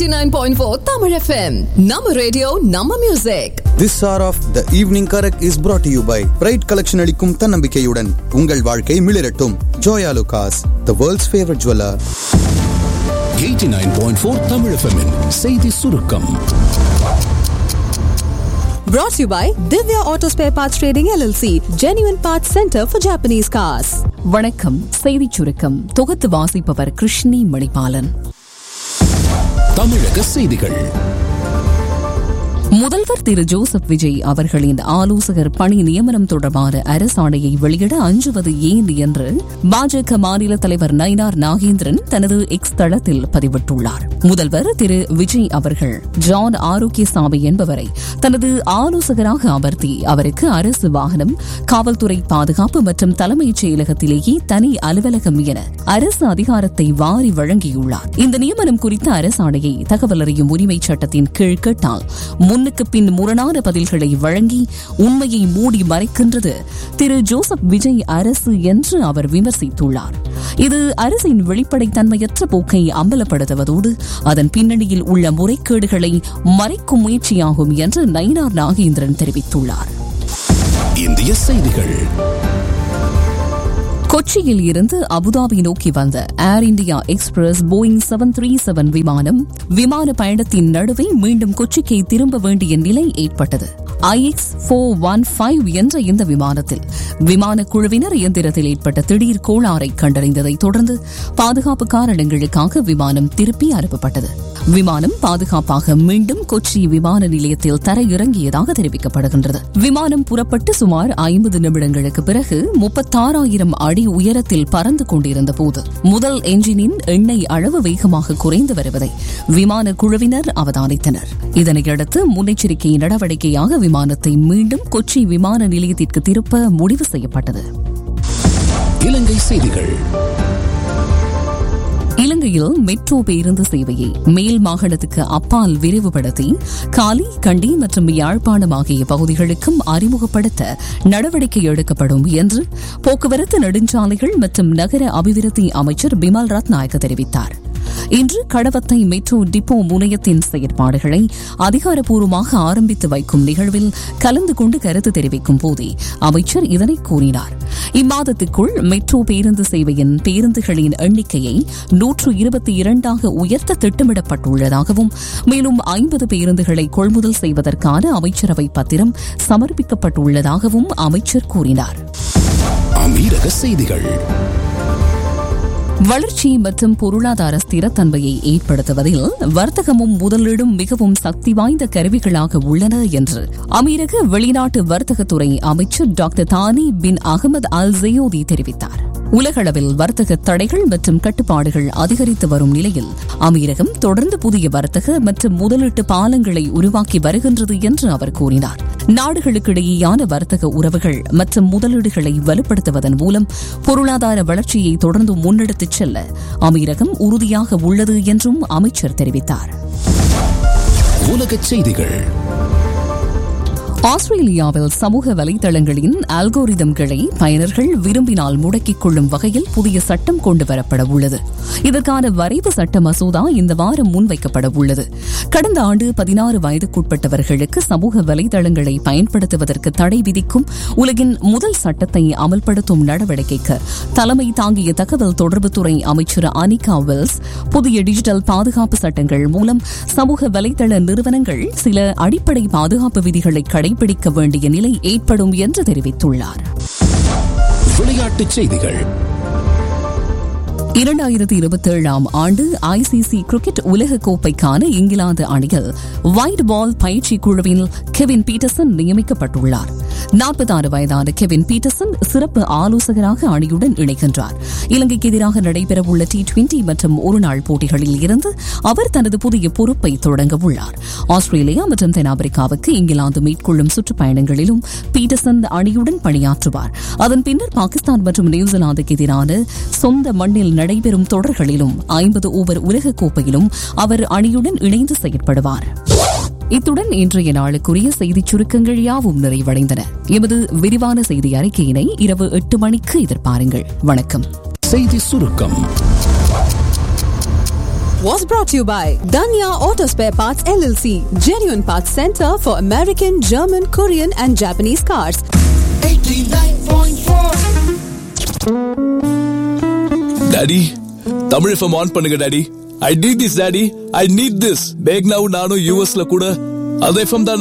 89.4 Tamil FM. Nama radio, Nama music. This hour of the evening correct is brought to you by pride collection அளிக்கும் தன்னம்பிக்கையுடன் உங்கள் வாழ்க்கை மிளிரட்டும் Joyalukkas the world's favourite jeweller 89.4 Tamil FM -இன் செய்தி சுருக்கம் Brought to you by Divya Auto Spare Parts Trading LLC, Genuine Parts Center for Japanese Cars. வணக்கம் செய்திச் சுருக்கம் தொகுத்து வாசிப்பவர் கிருஷ்ணி மணிபாலன் தமிழக செய்திகள் முதல்வர் திரு ஜோசப் விஜய் அவர்களின் ஆலோசகர் பணி நியமனம் தொடர்பான அரசாணையை வெளியிட அஞ்சுவது ஏன் என்று பாஜக மாநில தலைவர் நயினார் நாகேந்திரன் தனது எக்ஸ் தளத்தில் பதிவிட்டுள்ளார் முதல்வர் திரு விஜய் அவர்கள் ஜான் ஆரோக்கியசாமி என்பவரை தனது ஆலோசகராக அமர்த்தி அவருக்கு அரசு வாகனம் காவல்துறை பாதுகாப்பு மற்றும் தலைமைச் செயலகத்திலேயே தனி அலுவலகம் என அரசு அதிகாரத்தை வாரி வழங்கியுள்ளார் இந்த நியமனம் குறித்த அரசாணையை தகவல் அறியும் உரிமைச் சட்டத்தின் கீழ் கேட்டால் முன்னுக்கு பின் முரணான பதில்களை வழங்கி உண்மையை மூடி மறைக்கின்றது திரு ஜோசப் விஜய் அரசு என்று அவர் விமர்சித்துள்ளார் இது அரசின் வெளிப்படைத்தன்மையற்ற போக்கை அம்பலப்படுத்துவதோடு அதன் பின்னணியில் உள்ள முறைகேடுகளை மறைக்கும் முயற்சியாகும் என்று நயினார் நாகேந்திரன் தெரிவித்துள்ளார் இந்திய செய்திகள் கொச்சியில் இருந்து அபுதாபி நோக்கி வந்த Air India Express Boeing seven three seven விமானம் விமான பயணத்தின் நடுவே மீண்டும் கொச்சிக்கு திரும்ப வேண்டிய நிலை ஏற்பட்டது ஐஎக்ஸ் போர் ஒன் ஃபைவ் என்ற இந்த விமானத்தில் விமான குழுவினர் இயந்திரத்தில் ஏற்பட்ட திடீர் கோளாறை கண்டறிந்ததை தொடர்ந்து பாதுகாப்பு காரணங்களுக்காக விமானம் திருப்பி அனுப்பப்பட்டது விமானம் பாதுகாப்பாக மீண்டும் கொச்சி விமான நிலையத்தில் தரையிறங்கியதாக தெரிவிக்கப்படுகின்றது விமானம் புறப்பட்டு சுமார் ஐம்பது நிமிடங்களுக்கு பிறகு முப்பத்தாறாயிரம் அடி உயரத்தில் பறந்து கொண்டிருந்த போது முதல் என்ஜினின் எண்ணெய் அளவு வேகமாக குறைந்து வருவதை விமான குழுவினர் அவதானித்தனர் இதனையடுத்து முன்னெச்சரிக்கை நடவடிக்கையாக விமானத்தை மீண்டும் கொச்சி விமான நிலையத்திற்கு திருப்ப முடிவு செய்யப்பட்டது இலங்கை செய்திகள் இலங்கையில் மெட்ரோ பேருந்து சேவையை மேல் மாகாணத்துக்கு அப்பால் விரிவுபடுத்தி காலி கண்டி மற்றும் யாழ்ப்பாணம் ஆகிய பகுதிகளுக்கும் அறிமுகப்படுத்த நடவடிக்கை எடுக்கப்படும் என்று போக்குவரத்து நெடுஞ்சாலைகள் மற்றும் நகர அபிவிருத்தி அமைச்சர் பிமல் ரத்நாயக்க தெரிவித்தார் இன்று கடவத்தை மெட்ரோ டிப்போ முனையத்தின் செயற்பாடுகளை அதிகாரப்பூர்வமாக ஆரம்பித்து வைக்கும் நிகழ்வில் கலந்து கொண்டு கருத்து தெரிவிக்கும் போதே அமைச்சர் இதனை கூறினார் இம்மாதத்துக்குள் மெட்ரோ பேருந்து சேவையின் பேருந்துகளின் எண்ணிக்கையை நூற்று இருபத்தி இரண்டாக உயர்த்த திட்டமிடப்பட்டுள்ளதாகவும் மேலும் ஐம்பது பேருந்துகளை கொள்முதல் செய்வதற்கான அமைச்சரவை பத்திரம் சமர்ப்பிக்கப்பட்டுள்ளதாகவும் அமைச்சர் கூறினார் அமீரக செய்திகள் வளர்ச்சி மற்றும் பொருளாதார ஸ்திரத்தன்மையை ஏற்படுத்துவதில் வர்த்தகமும் முதலீடும் மிகவும் சக்தி வாய்ந்த கருவிகளாக உள்ளன என்று அமீரக வெளிநாட்டு வர்த்தகத்துறை அமைச்சர் டாக்டர் தானி பின் அகமது அல் ஜெயோதி தெரிவித்தார் உலகளவில் வர்த்தக தடைகள் மற்றும் கட்டுப்பாடுகள் அதிகரித்து வரும் நிலையில் அமீரகம் தொடர்ந்து புதிய வர்த்தக மற்றும் முதலீட்டு பாலங்களை உருவாக்கி வருகின்றது என்று அவர் கூறினார் நாடுகளுக்கிடையேயான வர்த்தக உறவுகள் மற்றும் முதலீடுகளை வலுப்படுத்துவதன் மூலம் பொருளாதார வளர்ச்சியை தொடர்ந்து முன்னெடுத்துச் செல்ல அமீரகம் உறுதியாக உள்ளது என்றும் அமைச்சர் தெரிவித்தார் உலகச் செய்திகள் ஆஸ்திரேலியாவில் சமூக வலைதளங்களின் அல்கோரிதம்களை பயனர்கள் விரும்பினால் முடக்கிக் கொள்ளும் வகையில் புதிய சட்டம் கொண்டுவரப்பட உள்ளது இதற்கான வரைவு சட்ட மசோதா இந்த வாரம் முன்வைக்கப்பட உள்ளது கடந்த ஆண்டு பதினாறு வயதுக்குட்பட்டவர்களுக்கு சமூக வலைதளங்களை பயன்படுத்துவதற்கு தடை விதிக்கும் உலகின் முதல் சட்டத்தை அமல்படுத்தும் நடவடிக்கைக்கு தலைமை தாங்கிய தகவல் தொடர்புத்துறை அமைச்சர் அனிகா வெல்ஸ் புதிய டிஜிட்டல் பாதுகாப்பு சட்டங்கள் மூலம் சமூக வலைதள நிறுவனங்கள் சில அடிப்படை பாதுகாப்பு விதிகளை கடைபிடிக்க வேண்டிய நிலை ஏற்படும் என்று தெரிவித்துள்ளார் விளையாட்டுச் செய்திகள் இரண்டாயிரத்தி இருபத்தி ஏழாம் ஆண்டு ஐசிசி கிரிக்கெட் உலகக்கோப்பைக்கான இங்கிலாந்து அணியில் ஒயிட் பால் பயிற்சி குழுவில் கெவின் பீட்டர்சன் நியமிக்கப்பட்டுள்ளார் நாற்பத்தாறு வயதான கெவின் பீட்டர்சன் சிறப்பு ஆலோசகராக அணியுடன் இணைகின்றார் இலங்கைக்கு எதிராக நடைபெறவுள்ள டி டுவெண்டி மற்றும் ஒருநாள் போட்டிகளில் இருந்து அவர் தனது புதிய பொறுப்பை தொடங்க உள்ளார் ஆஸ்திரேலியா மற்றும் தென்னாப்பிரிக்காவுக்கு இங்கிலாந்து மேற்கொள்ளும் சுற்றுப்பயணங்களிலும் பீட்டர்சன் அணியுடன் பணியாற்றுவார் அதன் பின்னர் பாகிஸ்தான் மற்றும் நியூசிலாந்துக்கு எதிரான சொந்த மண்ணில் நடைபெறும் தொடர்களிலும் ஐம்பது ஓவர் உலகக்கோப்பையிலும் அவர் அணியுடன் இணைந்து செயற்படுவார் இத்துடன் இன்றைய நாளுக்குரிய செய்திச் சுருக்கங்கள் யாவும் நிறைவடைந்தன எமது விரிவான செய்தி அறிக்கையினை இரவு எட்டு மணிக்கு எதிர்பாருங்கள் வணக்கம் செய்தி சுருக்கம் was brought to you by Danya Auto Spare Parts LLC, genuine parts center for American, German, Korean, and Japanese cars. Daddy Tamil FM on பண்ணுங்க daddy I need this daddy I need this bag நானும் யூஎஸ்ல கூட அது FM தான்